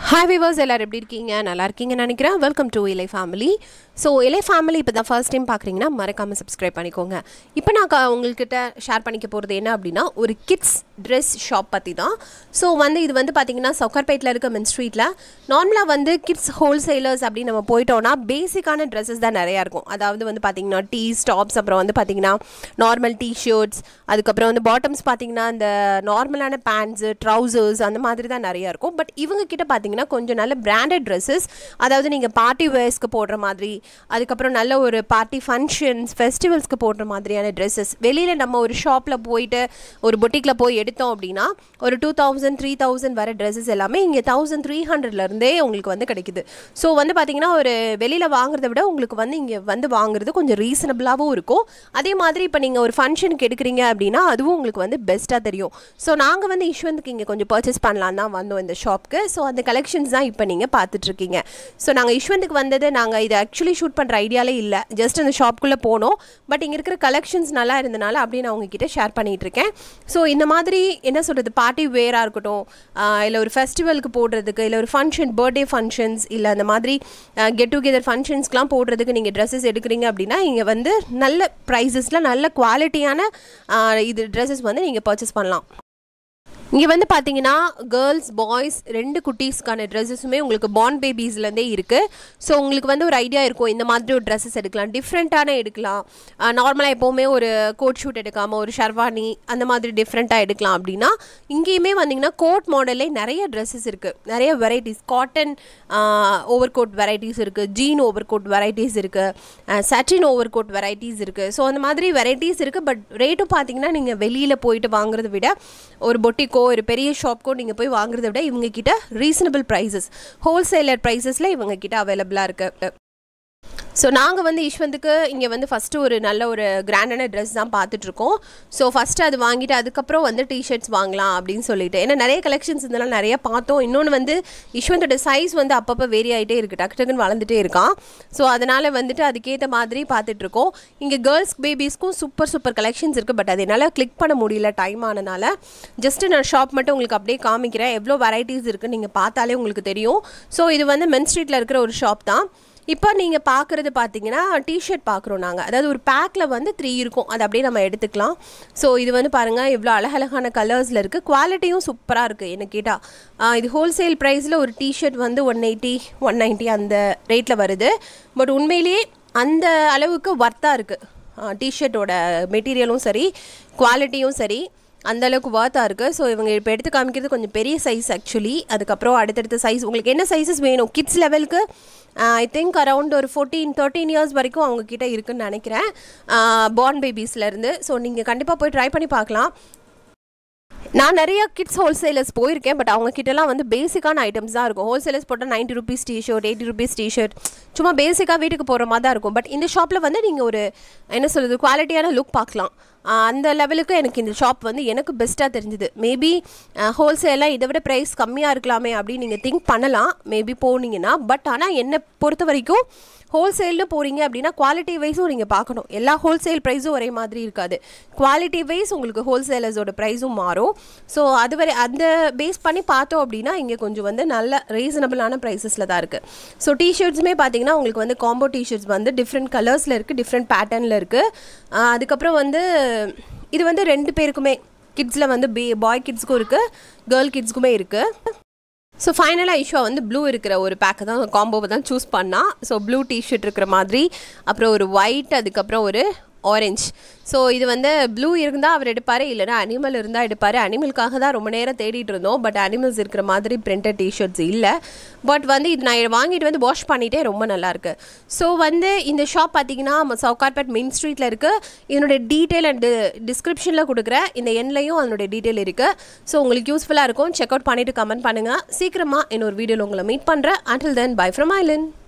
hi viewers எல்லோரும் எப்படி இருக்கீங்க நல்லா இருக்கீங்கன்னு நினைக்கிறேன் welcome to Ilai family so Ilai family இப்போ தான் ஃபர்ஸ்ட் டைம் பார்க்குறீங்கன்னா மறக்காமல் சப்ஸ்கிரைப் பண்ணிக்கோங்க இப்போ நான் க- உங்கள்கிட்ட ஷேர் பண்ணிக்க போகிறது என்ன அப்படின்னா ஒரு கிட்ஸ் ட்ரெஸ் ஷாப் பற்றி தான் ஸோ வந்து இது வந்து பார்த்தீங்கன்னா சவுக்கர்பேட்டில் இருக்க மின் ஸ்ட்ரீட்டில் நார்மலாக வந்து கிட்ஸ் ஹோல்சேலர்ஸ் அப்படின்னு நம்ம போயிட்டோம்னா பேசிக்கான ட்ரெஸ்ஸஸ் தான் நிறையா இருக்கும் அதாவது வந்து பார்த்தீங்கன்னா டீஸ் டாப்ஸ் அப்புறம் வந்து பார்த்தீங்கன்னா நார்மல் டிஷர்ட்ஸ் அதுக்கப்புறம் வந்து பாட்டம்ஸ் பார்த்தீங்கன்னா இந்த நார்மலான பேண்ட்ஸு ட்ரௌசர்ஸ் அந்த மாதிரி தான் நிறையா இருக்கும் பட் இவங்க கிட்ட பார்த்தீங்கன்னா கொஞ்சம் நல்ல பிராண்டட் ட்ரெஸ்ஸஸ் அதாவது நீங்கள் பார்ட்டி வேர்ஸ்க்கு போடுற மாதிரி அதுக்கப்புறம் நல்ல ஒரு பார்ட்டி ஃபங்க்ஷன்ஸ் ஃபெஸ்டிவல்ஸ்க்கு போடுற மாதிரியான ட்ரெஸ்ஸஸ் வெளியில் நம்ம ஒரு ஷாப்பில் போயிட்டு ஒரு பொட்டிக்கில் போய் எடுத்தோம் அப்படின்னா ஒரு டூ தௌசண்ட் த்ரீ தௌசண்ட் வர ட்ரெஸ்ஸஸ் எல்லாமே இங்கே தௌசண்ட் த்ரீ ஹண்ட்ரட்லேருந்தே உங்களுக்கு வந்து கிடைக்குது ஸோ வந்து பார்த்தீங்கன்னா ஒரு வெளியில் வாங்குறத விட உங்களுக்கு வந்து இங்கே வந்து வாங்குறது கொஞ்சம் ரீசனபிளாகவும் இருக்கும் அதே மாதிரி இப்போ நீங்கள் ஒரு ஃபங்க்ஷனுக்கு எடுக்கிறீங்க அப்படின்னா அதுவும் உங்களுக்கு வந்து பெஸ்ட்டாக தெரியும் ஸோ நாங்கள் வந்து ஈஸ்வந்துக்கு இங்கே கொஞ்சம் பர்ச்சேஸ் பண்ணலாம் தான் வந்தோம் இந்த ஷாப்க்கு ஸோ அந்த கலெக்ஷன்ஸ் தான் இப்போ நீங்கள் பார்த்துட்ருக்கீங்க ஸோ நாங்கள் ஈஸ்வந்துக்கு வந்தது நாங்கள் இதை ஆக்சுவலி ஷூட் பண்ணுற ஐடியாலே இல்லை ஜஸ்ட் அந்த ஷாப்குள்ளே போனோம் பட் இங்கே இருக்கிற கலெக்ஷன்ஸ் நல்லா இருந்தனால அப்படியே நான் உங்ககிட்ட ஷேர் பண்ணிகிட்டு இருக்கேன் ஸோ இந்த மாதிரி என்ன சொல்கிறது பார்ட்டி வேராக இருக்கட்டும் இல்லை ஒரு ஃபெஸ்டிவலுக்கு போடுறதுக்கு இல்லை ஒரு ஃபங்க்ஷன் பர்த்டே ஃபங்க்ஷன்ஸ் இல்லை அந்த மாதிரி கெட் டுகெதர் ஃபங்க்ஷன்ஸ்க்குலாம் போடுறதுக்கு நீங்கள் ட்ரெஸ்ஸஸ் எடுக்கிறீங்க அப்படின்னா இங்கே வந்து நல்ல ப்ரைஸஸில் நல்ல குவாலிட்டியான இது ட்ரெஸ்ஸஸ் வந்து நீங்கள் பர்ச்சேஸ் பண்ணலாம் இங்கே வந்து பார்த்தீங்கன்னா கேர்ள்ஸ் பாய்ஸ் ரெண்டு குட்டீஸ்க்கான ட்ரெஸ்ஸஸுமே உங்களுக்கு பார்ன் பேபிஸ்லேருந்தே இருக்குது ஸோ உங்களுக்கு வந்து ஒரு ஐடியா இருக்கும் இந்த மாதிரி ஒரு ட்ரெஸ்ஸஸ் எடுக்கலாம் டிஃப்ரெண்ட்டான எடுக்கலாம் நார்மலாக எப்போவுமே ஒரு கோட் ஷூட் எடுக்காமல் ஒரு ஷர்வானி அந்த மாதிரி டிஃப்ரெண்ட்டாக எடுக்கலாம் அப்படின்னா இங்கேயுமே வந்தீங்கன்னா கோட் மாடல்லே நிறைய ட்ரெஸ்ஸஸ் இருக்குது நிறைய varieties cotton over coat varieties இருக்குது ஜீன் ஓவர் கோட் வெரைட்டிஸ் இருக்குது சட்டின் ஓவர் கோட் வெரைட்டிஸ் இருக்குது ஸோ அந்த மாதிரி வெரைட்டிஸ் இருக்குது பட் ரேட்டும் பார்த்தீங்கன்னா நீங்கள் வெளியில் போயிட்டு வாங்குறத விட ஒரு பொட்டிக்கோ ஒரு பெரிய ஷாப்க்கோ நீங்கள் போய் வாங்குறத விட இவங்க கிட்ட ரீசனபிள் ப்ரைஸஸ் ஹோல்சேலர் ப்ரைஸஸில் இவங்க கிட்ட அவைலபிளாக இருக்குது ஸோ நாங்கள் வந்து ஈஸ்வந்துக்கு இங்கே வந்து ஃபஸ்ட்டு ஒரு நல்ல ஒரு கிராண்டான ட்ரெஸ் தான் பார்த்துட்ருக்கோம் ஸோ ஃபஸ்ட்டு அது வாங்கிட்டு அதுக்கப்புறம் வந்து டிஷர்ட்ஸ் வாங்கலாம் அப்படின்னு சொல்லிட்டு ஏன்னா நிறைய கலெக்ஷன்ஸ் இதெல்லாம் நிறைய பார்த்தோம் இன்னொன்று வந்து ஈஸ்வந்தோட சைஸ் வந்து அப்பப்போ வேரி ஆகிட்டே இருக்குது டக்கு டக்குன்னு வளர்ந்துட்டே இருக்கான் ஸோ அதனால் வந்துட்டு அதுக்கேற்ற மாதிரி பார்த்துட்ருக்கோம் இங்கே கேர்ள்ஸ் பேபிஸ்க்கும் சூப்பர் சூப்பர் கலெக்ஷன்ஸ் இருக்குது பட் அது என்னால் கிளிக் பண்ண முடியல டைம் ஆனனால ஜஸ்ட்டு நான் ஷாப் மட்டும் உங்களுக்கு அப்படியே காமிக்கிறேன் எவ்வளோ வெரைட்டிஸ் இருக்குன்னு நீங்கள் பார்த்தாலே உங்களுக்கு தெரியும் ஸோ இது வந்து மென் ஸ்ட்ரீட்டில் இருக்கிற ஒரு ஷாப் தான் இப்போ நீங்கள் பார்க்குறது பார்த்தீங்கன்னா டிஷர்ட் பார்க்குறோம் நாங்கள் அதாவது ஒரு பேக்கில் வந்து த்ரீ இருக்கும் அது அப்படியே நம்ம எடுத்துக்கலாம் ஸோ இது வந்து பாருங்கள் இவ்வளோ அழகழகான கலர்ஸில் இருக்குது குவாலிட்டியும் சூப்பராக இருக்குது என்ன கேட்டால் இது ஹோல்சேல் ப்ரைஸில் ஒரு டிஷர்ட் வந்து ஒன் எயிட்டி ஒன் நைன்ட்டி அந்த ரேட்டில் வருது பட் உண்மையிலேயே அந்த அளவுக்கு ஒர்த்தாக இருக்குது டிஷர்ட்டோட மெட்டீரியலும் சரி குவாலிட்டியும் சரி அந்த அளவுக்கு வார்த்தாக இருக்குது ஸோ இவங்க இப்போ எடுத்து காமிக்கிறது கொஞ்சம் பெரிய சைஸ் ஆக்சுவலி அதுக்கப்புறம் அடுத்தடுத்த சைஸ் உங்களுக்கு என்ன சைஸஸ் வேணும் கிட்ஸ் லெவலுக்கு ஐ திங்க் அரவுண்ட் ஒரு ஃபோர்டீன் தேர்ட்டீன் இயர்ஸ் வரைக்கும் அவங்க கிட்ட இருக்குன்னு நினைக்கிறேன் பார்ன் பேபிஸ்லேருந்து ஸோ நீங்கள் கண்டிப்பாக போய் ட்ரை பண்ணி பார்க்கலாம் நான் நிறைய கிட்ஸ் ஹோல்சேலர்ஸ் போயிருக்கேன் பட் அவங்க கிட்டலாம் வந்து பேசிக்கான ஐட்டம்ஸ் தான் இருக்கும் ஹோல்சேலர்ஸ் போட்டால் ninety rupees T-shirt eighty rupees T-shirt சும்மா பேசிக்காக வீட்டுக்கு போகிற மாதிரி தான் இருக்கும் பட் இந்த ஷாப்பில் வந்து நீங்கள் ஒரு என்ன சொல்கிறது குவாலிட்டியான லுக் பார்க்கலாம் ஆஹ் அந்த லெவலுக்கு எனக்கு இந்த ஷாப் வந்து எனக்கு பெஸ்ட்டாக தெரிஞ்சுது மேபி ஹோல்சேலாக இதை விட ப்ரைஸ் கம்மியாக இருக்கலாமே அப்படின்னு நீங்கள் திங்க் பண்ணலாம் மேபி போனீங்கன்னா பட் ஆனால் என்னை பொறுத்த வரைக்கும் ஹோல்சேல்னு போகிறீங்க அப்படின்னா குவாலிட்டி வைஸும் நீங்கள் பார்க்கணும் எல்லா ஹோல்சேல் ப்ரைஸும் ஒரே மாதிரி இருக்காது குவாலிட்டி வைஸ் உங்களுக்கு ஹோல்சேலர்ஸோட ப்ரைஸும் மாறும் ஸோ அது வரை அந்த பேஸ் பண்ணி பார்த்தோம் அப்படின்னா இங்கே கொஞ்சம் வந்து நல்ல ரீசனபிளான ப்ரைஸஸில் தான் இருக்குது ஸோ டிஷர்ட்ஸுமே பார்த்தீங்கன்னா உங்களுக்கு வந்து காம்போ டிஷர்ட்ஸ் வந்து டிஃப்ரெண்ட் கலர்ஸில் இருக்குது டிஃப்ரெண்ட் பேட்டர்னில் இருக்குது அதுக்கப்புறம் வந்து இது வந்து ரெண்டு பேருக்குமே கிட்ஸில் வந்து பே பாய் கிட்ஸ்க்கும் இருக்குது கேர்ள் கிட்ஸ்க்குமே இருக்குது ஸோ ஃபைனலாக இஷ்யூ வந்து ப்ளூ இருக்கிற ஒரு பேக்கை தான் காம்போவை தான் சூஸ் பண்ணா ஸோ ப்ளூ டிஷர்ட் இருக்கிற மாதிரி அப்புறம் ஒரு ஒயிட் அதுக்கப்புறம் ஒரு ஆரஞ்ச் ஸோ இது வந்து ப்ளூ இருந்தால் அவர் எடுப்பார் இல்லைனா அனிமல் இருந்தால் எடுப்பார் அனிமலுக்காக தான் ரொம்ப நேரம் தேடிட்டு இருந்தோம் பட் அனிமல்ஸ் இருக்கிற மாதிரி பிரிண்டட் டிஷர்ட்ஸ் இல்லை பட் வந்து இது நான் வாங்கிட்டு வந்து வாஷ் பண்ணிட்டே ரொம்ப நல்லாயிருக்கு ஸோ வந்து இந்த ஷாப் பார்த்தீங்கன்னா சவுகார்பேட் மெயின் ஸ்ட்ரீட்டில் இருக்குது இதனுடைய டீட்டெயில் அண்ட் டிஸ்கிரிப்ஷனில் கொடுக்குறேன் இந்த எண்ட்லையும் அதனுடைய டீட்டெயில் இருக்குது ஸோ உங்களுக்கு யூஸ்ஃபுல்லாக இருக்கும் செக் அவுட் பண்ணிவிட்டு கமெண்ட் பண்ணுங்கள் சீக்கிரமாக இன்னொரு வீடியோவில் உங்களை மீட் பண்ணுறேன் until then bye from Island